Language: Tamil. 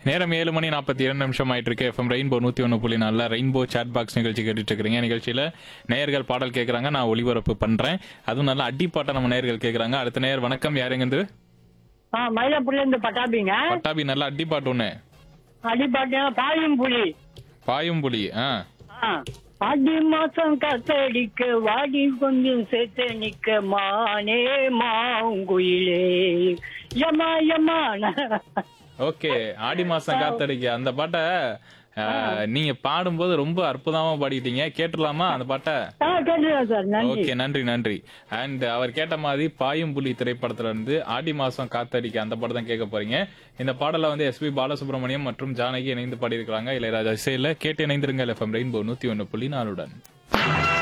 நேரம் ஏழு மணி நாற்பத்தி இரண்டு நிமிஷம் ஆயிட்டு இருக்கு எஃப்எம் ரெயின்போ நூத்தி ஒன்று புள்ளி நாலில் ரெயின்போ சாட் பாக்ஸ் நிகழ்ச்சி கேட்டுட்டு இருக்கிறீங்க நிகழ்ச்சியில நேயர்கள் பாடல் கேட்கறாங்க நான் ஒளிபரப்பு பண்றேன் அதுவும் நல்லா அடிப்பாட்டை நம்ம நேயர்கள் கேட்கறாங்க அடுத்த நேயர் வணக்கம் யாருங்கிறது ஆ மயிலாப்பூர்ல இருந்து பட்டாபிங்க பட்டாபி நல்லா அடிப்பாட்டு ஒண்ணு அடி பாத்தீங்கன்னா பாயும் புலி பாயும் புலி ஆ ஆ. ஆடி மாசம் காத்தடிக்க வாடி கொஞ்சம் சேர்த்து நிக்க மானே மாங்குயிலே யமா யமா ஓகே ஆடி மாசம் காத்தடிக்க அந்த பாட்டை ஆ, நீங்க பாடும்போது ரொம்ப அற்புதமா பாடிட்டீங்க கேட்டுடலாமா அந்த பாட்டை ஆ கேட்டுதான் சார் நன்றி ஓகே நன்றி நன்றி அண்ட் அவர் கேட்ட மாதிரி பாயும் புலி திரைப்படத்துல இருந்து ஆடி மாசம் காத்தடிக்க அந்த படம் தான் கேட்க போறீங்க இந்த பாடல வந்து எஸ்பி பாலசுப்ரமணியம் மற்றும் ஜானகி இணைந்து பாடியிருக்கிறாங்க இளையராஜா இசையில கேட்டு இணைந்திருங்க எஃப்எம் ரெயின்போ நூத்தி ஒன்னு புள்ளி நாலுடன்